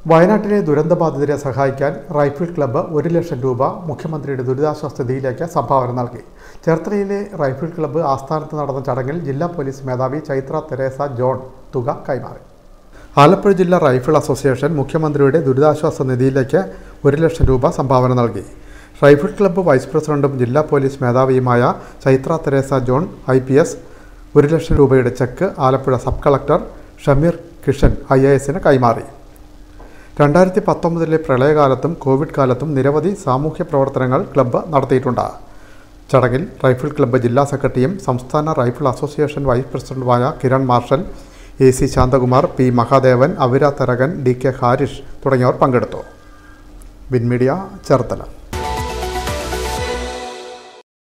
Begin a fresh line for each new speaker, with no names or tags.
വയനാട്ടിലെ ദുരന്തബാധിതരെ സഹായിക്കാൻ rifle club ഒരു ലക്ഷം രൂപ മുഖ്യമന്ത്രിയുടെ ദുരിതാശ്വാസ നിധിയിലേക്ക് സംഭാവന നൽകി ചേർത്തലയിലെ റൈഫിൾ ക്ലബ്ബ് ആസ്ഥാനത്ത് നടന്ന ചടങ്ങിൽ ജില്ലാ പോലീസ് മേധാവി ചൈത്ര തെരേസ ജോൺ തുക കൈമാറി ആലപ്പുഴ ജില്ലാ റൈഫിൾ അസോസിയേഷൻ മുഖ്യമന്ത്രിയുടെ ദുരിതാശ്വാസ നിധിയിലേക്ക് ഒരു ലക്ഷം രൂപ സംഭാവന നൽകി റൈഫിൾ ക്ലബ്ബ് വൈസ് പ്രസിഡന്റും ജില്ലാ പോലീസ് മേധാവിയുമായ Chaithra Teresa John I P S ഒരു ലക്ഷം രൂപയുടെ cheque Alappuzha sub collector Shameer Kishan I A എസിന് കൈമാറി രണ്ടായിരത്തി പത്തൊമ്പതിലെ പ്രളയകാലത്തും കോവിഡ് കാലത്തും നിരവധി സാമൂഹ്യ പ്രവർത്തനങ്ങൾ ക്ലബ്ബ് നടത്തിയിട്ടുണ്ട് ചടങ്ങിൽ റൈഫിൾ ക്ലബ്ബ് ജില്ലാ സെക്രട്ടറിയും സംസ്ഥാന റൈഫിൾ അസോസിയേഷൻ വൈസ് പ്രസിഡന്റുമായ Kiran Marshal A C Shanthakumar P Mahadevan Avira Tharakan D K Harish തുടങ്ങിയവർ പങ്കെടുത്തു വിൻമീഡിയ ചേർത്തല